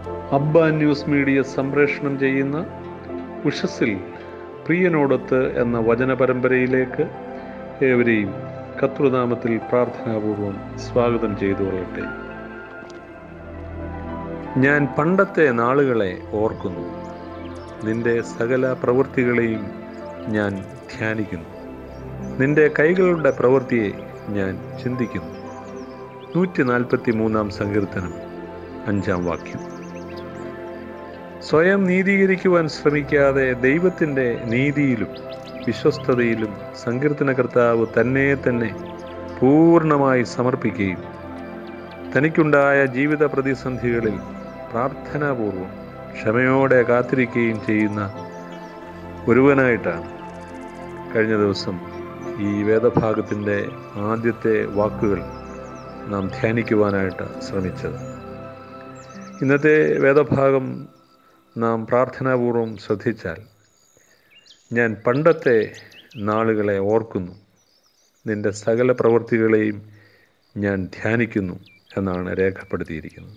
അബ്ബ news media സംപ്രേഷണം ചെയ്യുന്ന ഉഷസിൽ പ്രിയനോടൊത്ത് എന്ന വചന പരമ്പരയിലേക്ക് ഏവരെയും കർത്തൃനാമത്തിൽ പ്രാർത്ഥനാപൂർവം സ്വാഗതം ചെയ്തു കൊള്ളട്ടെ ഞാൻ പണ്ടത്തെ നാളുകളെ ഓർക്കുന്നു നിന്റെ സകല പ്രവൃത്തികളെയും ഞാൻ ധ്യാനിക്കുന്നു നിന്റെ കൈകളുടെ പ്രവൃത്തിയെ ഞാൻ ചിന്തിക്കുന്നു നൂറ്റി നാൽപ്പത്തി മൂന്നാം സങ്കീർത്തനം അഞ്ചാം വാക്യം സ്വയം നീതീകരിക്കുവാൻ ശ്രമിക്കാതെ ദൈവത്തിൻ്റെ നീതിയിലും വിശ്വസ്തതയിലും സങ്കീർത്തനകർത്താവ് തന്നെ തന്നെ പൂർണ്ണമായി സമർപ്പിക്കുകയും തനിക്കുണ്ടായ ജീവിത പ്രതിസന്ധികളിൽ പ്രാർത്ഥനാപൂർവം ക്ഷമയോടെ കാത്തിരിക്കുകയും ചെയ്യുന്ന ഒരുവനായിട്ടാണ് കഴിഞ്ഞ ദിവസം ഈ വേദഭാഗത്തിൻ്റെ ആദ്യത്തെ വാക്കുകൾ നാം ധ്യാനിക്കുവാനായിട്ട് ശ്രമിച്ചത് ഇന്നത്തെ വേദഭാഗം നാം പ്രാർത്ഥനാപൂർവം ശ്രദ്ധിച്ചാൽ ഞാൻ പണ്ടത്തെ നാളുകളെ ഓർക്കുന്നു നിന്റെ സകല പ്രവൃത്തികളെയും ഞാൻ ധ്യാനിക്കുന്നു എന്നാണ് രേഖപ്പെടുത്തിയിരിക്കുന്നത്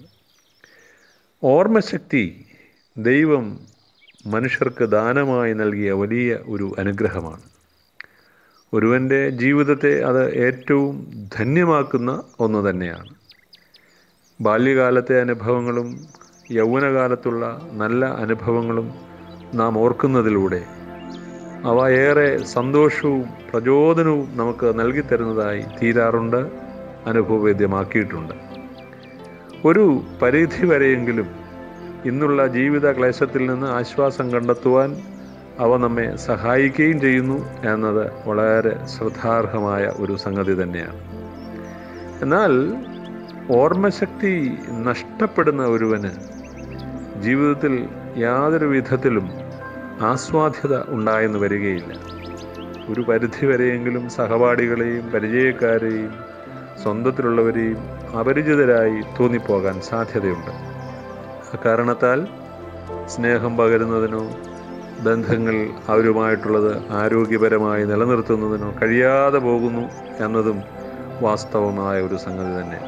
ഓർമ്മശക്തി ദൈവം മനുഷ്യർക്ക് ദാനമായി നൽകിയ വലിയ ഒരു അനുഗ്രഹമാണ് ഒരുവൻ്റെ ജീവിതത്തെ അത് ഏറ്റവും ധന്യമാക്കുന്ന ഒന്ന് തന്നെയാണ് ബാല്യകാലത്തെ അനുഭവങ്ങളും യൗവനകാലത്തുള്ള നല്ല അനുഭവങ്ങളും നാം ഓർക്കുന്നതിലൂടെ അവ ഏറെ സന്തോഷവും പ്രചോദനവും നമുക്ക് നൽകിത്തരുന്നതായി തീരാറുണ്ട് അനുഭവവേദ്യമാക്കിയിട്ടുണ്ട് ഒരു പരിധി വരെയെങ്കിലും ഇന്നുള്ള ജീവിത ക്ലേശത്തിൽ നിന്ന് ആശ്വാസം കണ്ടെത്തുവാൻ അവ നമ്മെ സഹായിക്കുകയും ചെയ്യുന്നു എന്നത് വളരെ ശ്രദ്ധാർഹമായ ഒരു സംഗതി തന്നെയാണ് എന്നാൽ ഓർമ്മശക്തി നഷ്ടപ്പെടുന്ന ഒരുവന് ജീവിതത്തിൽ യാതൊരു വിധത്തിലും ആസ്വാദ്യത ഉണ്ടായെന്ന് വരികയില്ല ഒരു പരിധി വരെയെങ്കിലും സഹപാഠികളെയും പരിചയക്കാരെയും സ്വന്തത്തിലുള്ളവരെയും അപരിചിതരായി തോന്നിപ്പോകാൻ സാധ്യതയുണ്ട് അക്കാരണത്താൽ സ്നേഹം പകരുന്നതിനോ ബന്ധങ്ങൾ അവരുമായിട്ടുള്ളത് ആരോഗ്യപരമായി നിലനിർത്തുന്നതിനോ കഴിയാതെ പോകുന്നു എന്നതും വാസ്തവമായ ഒരു സംഗതി തന്നെയാണ്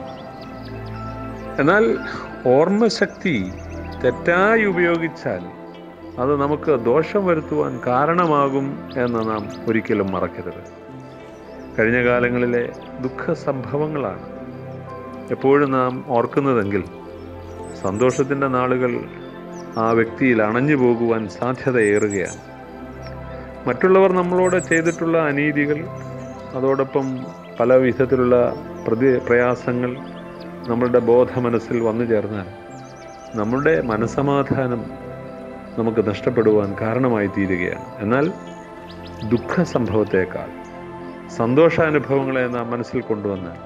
എന്നാൽ ഓർമ്മശക്തി തെറ്റായി ഉപയോഗിച്ചാൽ അത് നമുക്ക് ദോഷം വരുത്തുവാൻ കാരണമാകും എന്ന് നാം ഒരിക്കലും മറക്കരുത് കഴിഞ്ഞ കാലങ്ങളിലെ ദുഃഖ സംഭവങ്ങളാണ് എപ്പോഴും നാം ഓർക്കുന്നതെങ്കിൽ സന്തോഷത്തിൻ്റെ നാളുകൾ ആ വ്യക്തിയിൽ അണഞ്ഞു പോകുവാൻ സാധ്യതയേറുകയാണ് മറ്റുള്ളവർ നമ്മളോട് ചെയ്തിട്ടുള്ള അനീതികൾ അതോടൊപ്പം പല വിധത്തിലുള്ള പ്രതി പ്രയാസങ്ങൾ നമ്മളുടെ ബോധമനസ്സിൽ വന്നു ചേർന്നാൽ നമ്മളുടെ മനസമാധാനം നമുക്ക് നഷ്ടപ്പെടുവാൻ കാരണമായി തീരുകയാണ് എന്നാൽ ദുഃഖ സംഭവത്തേക്കാൾ സന്തോഷാനുഭവങ്ങളെ നാം മനസ്സിൽ കൊണ്ടുവന്നാൽ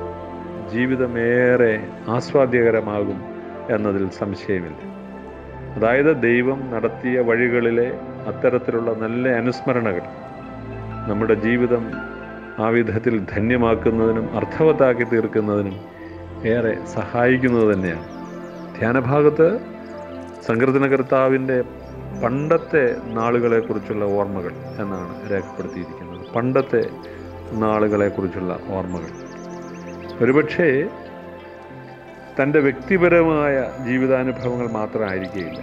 ജീവിതമേറെ ആസ്വാദ്യകരമാകും എന്നതിൽ സംശയമില്ല അതായത് ദൈവം നടത്തിയ വഴികളിലെ അത്തരത്തിലുള്ള നല്ല അനുസ്മരണകൾ നമ്മുടെ ജീവിതം ആ വിധത്തിൽ ധന്യമാക്കുന്നതിനും അർത്ഥവത്താക്കി തീർക്കുന്നതിനും ഏറെ സഹായിക്കുന്നത് തന്നെയാണ് ധ്യാനഭാഗത്ത് സങ്കീർത്തനകർത്താവിൻ്റെ പണ്ടത്തെ നാളുകളെക്കുറിച്ചുള്ള ഓർമ്മകൾ എന്നാണ് രേഖപ്പെടുത്തിയിരിക്കുന്നത് പണ്ടത്തെ നാളുകളെക്കുറിച്ചുള്ള ഓർമ്മകൾ ഒരുപക്ഷേ തൻ്റെ വ്യക്തിപരമായ ജീവിതാനുഭവങ്ങൾ മാത്രമായിരിക്കുകയില്ല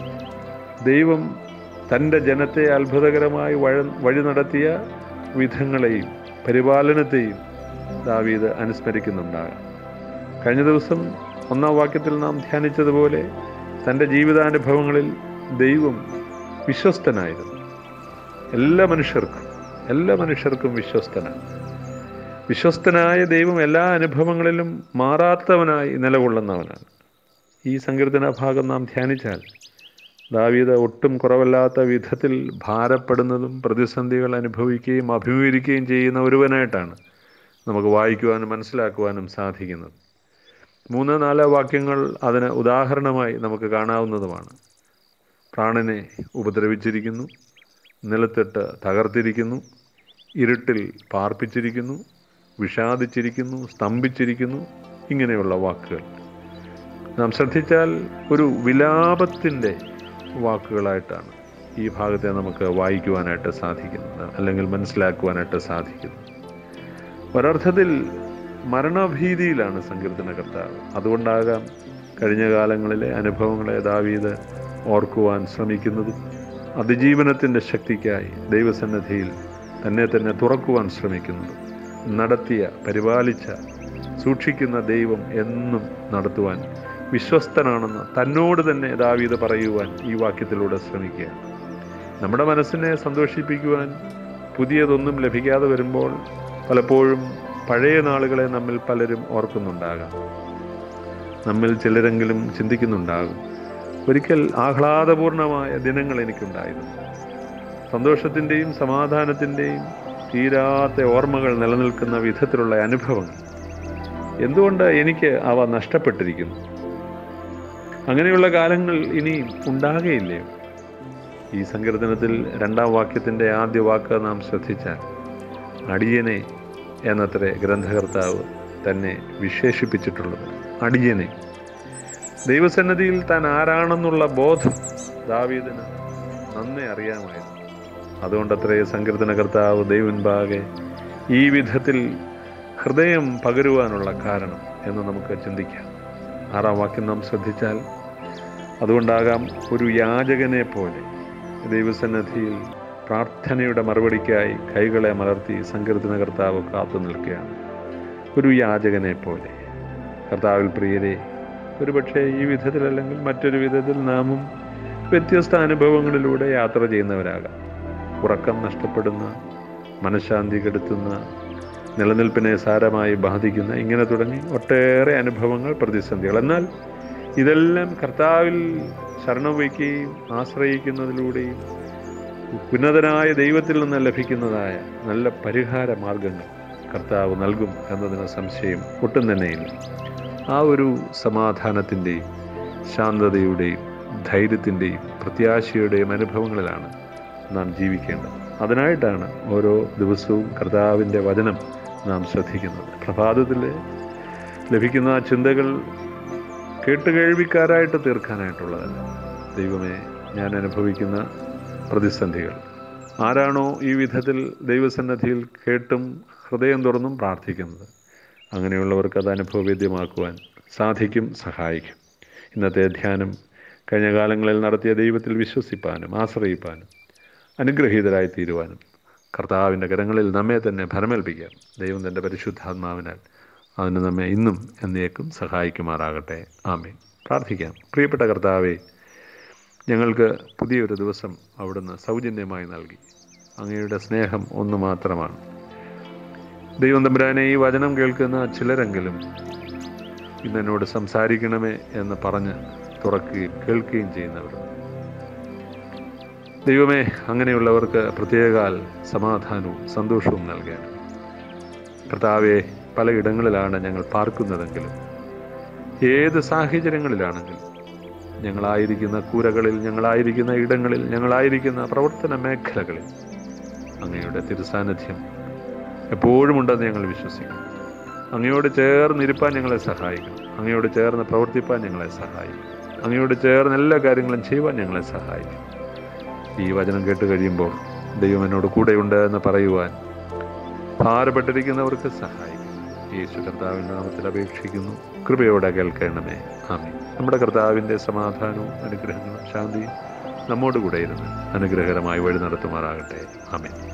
ദൈവം തൻ്റെ ജനത്തെ അത്ഭുതകരമായി വഴ വഴി നടത്തിയ വിധങ്ങളെയും പരിപാലനത്തെയും ദാവീദ് അനുസ്മരിക്കുന്നുണ്ടാകാം കഴിഞ്ഞ ദിവസം ഒന്നാം വാക്യത്തിൽ നാം ധ്യാനിച്ചതുപോലെ തൻ്റെ ജീവിതാനുഭവങ്ങളിൽ ദൈവം വിശ്വസ്തനായിരുന്നു എല്ലാ മനുഷ്യർക്കും എല്ലാ മനുഷ്യർക്കും വിശ്വസ്തനാണ് വിശ്വസ്തനായ ദൈവം എല്ലാ അനുഭവങ്ങളിലും മാറാത്തവനായി നിലകൊള്ളുന്നവനാണ് ഈ സങ്കീർത്തന ഭാഗം നാം ധ്യാനിച്ചാൽ ദാവീദ് ഒട്ടും കുറവല്ലാത്ത വിധത്തിൽ ഭാരപ്പെടുന്നതും പ്രതിസന്ധികൾ അനുഭവിക്കുകയും അഭിമുഖീകരിക്കുകയും ചെയ്യുന്ന ഒരുവനായിട്ടാണ് നമുക്ക് വായിക്കുവാനും മനസ്സിലാക്കുവാനും സാധിക്കുന്നത് മൂന്ന് നാല് വാക്യങ്ങൾ അതിന് ഉദാഹരണമായി നമുക്ക് കാണാവുന്നതുമാണ് പ്രാണനെ ഉപദ്രവിച്ചിരിക്കുന്നു നിലത്തിട്ട് തകർത്തിരിക്കുന്നു ഇരുട്ടിൽ പാർപ്പിച്ചിരിക്കുന്നു വിഷാദിച്ചിരിക്കുന്നു സ്തംഭിച്ചിരിക്കുന്നു ഇങ്ങനെയുള്ള വാക്കുകൾ നാം ശ്രദ്ധിച്ചാൽ ഒരു വിലാപത്തിൻ്റെ വാക്കുകളായിട്ടാണ് ഈ ഭാഗത്തെ നമുക്ക് വായിക്കുവാനായിട്ട് സാധിക്കുന്നത് അല്ലെങ്കിൽ മനസ്സിലാക്കുവാനായിട്ട് സാധിക്കുന്നത് ഒരർത്ഥത്തിൽ മരണഭീതിയിലാണ് സങ്കീർത്തനകർത്താവ് അതുകൊണ്ടാകാം കഴിഞ്ഞ കാലങ്ങളിലെ അനുഭവങ്ങളെ ദാവീദ് ഓർക്കുവാൻ ശ്രമിക്കുന്നതും അതിജീവനത്തിൻ്റെ ശക്തിക്കായി ദൈവസന്നദ്ധിയിൽ തന്നെ തന്നെ തുറക്കുവാൻ ശ്രമിക്കുന്നതും നടത്തിയ പരിപാലിച്ച സൂക്ഷിക്കുന്ന ദൈവം എന്നും നടത്തുവാൻ വിശ്വസ്തനാണെന്ന് തന്നോട് തന്നെ ദാവീദ് പറയുവാൻ ഈ വാക്യത്തിലൂടെ ശ്രമിക്കുകയാണ് നമ്മുടെ മനസ്സിനെ സന്തോഷിപ്പിക്കുവാൻ പുതിയതൊന്നും ലഭിക്കാതെ വരുമ്പോൾ പലപ്പോഴും പഴയ നാളുകളെ നമ്മിൽ പലരും ഓർക്കുന്നുണ്ടാകാം നമ്മിൽ ചിലരെങ്കിലും ചിന്തിക്കുന്നുണ്ടാകും ഒരിക്കൽ ആഹ്ലാദപൂർണമായ ദിനങ്ങൾ എനിക്കുണ്ടായിരുന്നു സന്തോഷത്തിൻ്റെയും സമാധാനത്തിൻ്റെയും തീരാത്ത ഓർമ്മകൾ നിലനിൽക്കുന്ന വിധത്തിലുള്ള അനുഭവങ്ങൾ എന്തുകൊണ്ട് എനിക്ക് അവ നഷ്ടപ്പെട്ടിരിക്കുന്നു അങ്ങനെയുള്ള കാലങ്ങൾ ഇനി ഉണ്ടാകുകയില്ലയോ ഈ സങ്കീർത്തനത്തിൽ രണ്ടാം വാക്യത്തിൻ്റെ ആദ്യ വാക്ക് നാം ശ്രദ്ധിച്ചാൽ അടിയനെ എന്നത്രേ ഗ്രന്ഥകർത്താവ് തന്നെ വിശേഷിപ്പിച്ചിട്ടുള്ളത് അടിയനെ ദൈവസന്നദ്ധിയിൽ താൻ ആരാണെന്നുള്ള ബോധം ദാവീദിന് നന്നേ അറിയാമായിരുന്നു അതുകൊണ്ടത്രേ സങ്കീർത്തനകർത്താവ് ദൈവൻപാകെ ഈ വിധത്തിൽ ഹൃദയം പകരുവാനുള്ള കാരണം എന്ന് നമുക്ക് ചിന്തിക്കാം ആറാം വാക്യം നാം ശ്രദ്ധിച്ചാൽ അതുകൊണ്ടാകാം ഒരു യാചകനെ പോലെ ദൈവസന്നദ്ധിയിൽ പ്രാർത്ഥനയുടെ മറുപടിക്കായി കൈകളെ മലർത്തി സങ്കീർത്തന കർത്താവ് കാത്തു നിൽക്കുകയാണ് ഒരു യാചകനെ പോലെ കർത്താവിൽ പ്രിയരെ ഒരുപക്ഷെ ഈ വിധത്തിലല്ലെങ്കിൽ മറ്റൊരു വിധത്തിൽ നാമും വ്യത്യസ്ത അനുഭവങ്ങളിലൂടെ യാത്ര ചെയ്യുന്നവരാകാം ഉറക്കം നഷ്ടപ്പെടുന്ന മനഃശാന്തി കെടുത്തുന്ന നിലനിൽപ്പിനെ സാരമായി ബാധിക്കുന്ന ഇങ്ങനെ തുടങ്ങി ഒട്ടേറെ അനുഭവങ്ങൾ പ്രതിസന്ധികൾ എന്നാൽ ഇതെല്ലാം കർത്താവിൽ ശരണം വയ്ക്കുകയും ആശ്രയിക്കുന്നതിലൂടെയും ഉന്നതനായ ദൈവത്തിൽ നിന്ന് ലഭിക്കുന്നതായ നല്ല പരിഹാര മാർഗങ്ങൾ കർത്താവ് നൽകും എന്നതിന് സംശയം ഒട്ടും തന്നെയില്ല ആ ഒരു സമാധാനത്തിൻ്റെയും ശാന്തതയുടെയും ധൈര്യത്തിൻ്റെയും പ്രത്യാശയുടെയും അനുഭവങ്ങളിലാണ് നാം ജീവിക്കേണ്ടത് അതിനായിട്ടാണ് ഓരോ ദിവസവും കർത്താവിൻ്റെ വചനം നാം ശ്രദ്ധിക്കുന്നത് പ്രഭാതത്തിൽ ലഭിക്കുന്ന ആ ചിന്തകൾ കേട്ടുകേൾവിക്കാരായിട്ട് തീർക്കാനായിട്ടുള്ളതല്ല ദൈവമേ ഞാൻ അനുഭവിക്കുന്ന പ്രതിസന്ധികൾ ആരാണോ ഈ വിധത്തിൽ ദൈവസന്നദ്ധിയിൽ കേട്ടും ഹൃദയം തുറന്നും പ്രാർത്ഥിക്കുന്നത് അങ്ങനെയുള്ളവർക്ക് അത് അനുഭവവേദ്യമാക്കുവാൻ സാധിക്കും സഹായിക്കും ഇന്നത്തെ ധ്യാനം കഴിഞ്ഞ കാലങ്ങളിൽ നടത്തിയ ദൈവത്തിൽ വിശ്വസിപ്പാനും ആശ്രയിപ്പാനും അനുഗ്രഹീതരായി തീരുവാനും കർത്താവിൻ്റെ കരങ്ങളിൽ നമ്മെ തന്നെ ഭരമേൽപ്പിക്കാം ദൈവം തൻ്റെ പരിശുദ്ധാത്മാവിനാൽ അതിന് നമ്മെ ഇന്നും എന്നേക്കും സഹായിക്കുമാറാകട്ടെ ആമേ പ്രാർത്ഥിക്കാം പ്രിയപ്പെട്ട കർത്താവെ ഞങ്ങൾക്ക് പുതിയൊരു ദിവസം അവിടുന്ന് സൗജന്യമായി നൽകി അങ്ങയുടെ സ്നേഹം ഒന്ന് മാത്രമാണ് ദൈവം തമ്പുരാനെ ഈ വചനം കേൾക്കുന്ന ചിലരെങ്കിലും ഇന്ന് എന്നോട് സംസാരിക്കണമേ എന്ന് പറഞ്ഞ് തുറക്കുകയും കേൾക്കുകയും ചെയ്യുന്നവർ ദൈവമേ അങ്ങനെയുള്ളവർക്ക് പ്രത്യേകാൽ സമാധാനവും സന്തോഷവും നൽകണം കർത്താവെ പലയിടങ്ങളിലാണ് ഞങ്ങൾ പാർക്കുന്നതെങ്കിലും ഏത് സാഹചര്യങ്ങളിലാണെങ്കിലും ഞങ്ങളായിരിക്കുന്ന കൂരകളിൽ ഞങ്ങളായിരിക്കുന്ന ഇടങ്ങളിൽ ഞങ്ങളായിരിക്കുന്ന പ്രവർത്തന മേഖലകളിൽ അങ്ങയുടെ തിരുസാന്നിധ്യം എപ്പോഴും ഉണ്ടെന്ന് ഞങ്ങൾ വിശ്വസിക്കുന്നു അങ്ങയോട് ചേർന്നിരിപ്പാൻ ഞങ്ങളെ സഹായിക്കണം അങ്ങയോട് ചേർന്ന് പ്രവർത്തിപ്പാൻ ഞങ്ങളെ സഹായിക്കും അങ്ങയോട് ചേർന്ന് എല്ലാ കാര്യങ്ങളും ചെയ്യുവാൻ ഞങ്ങളെ സഹായിക്കും ഈ വചനം കേട്ട് കഴിയുമ്പോൾ ദൈവം എന്നോട് കൂടെയുണ്ട് എന്ന് പറയുവാൻ ഭാരപ്പെട്ടിരിക്കുന്നവർക്ക് സഹായിക്കും യേശു കർത്താവിൻ്റെ നാമത്തിൽ അപേക്ഷിക്കുന്നു കൃപയോടെ കേൾക്കണമേ ആമേ നമ്മുടെ കർത്താവിൻ്റെ സമാധാനവും അനുഗ്രഹങ്ങളും ശാന്തിയും നമ്മോട് കൂടെ ഇരുന്ന് അനുഗ്രഹകരമായി വഴി നടത്തുമാറാകട്ടെ ആമേ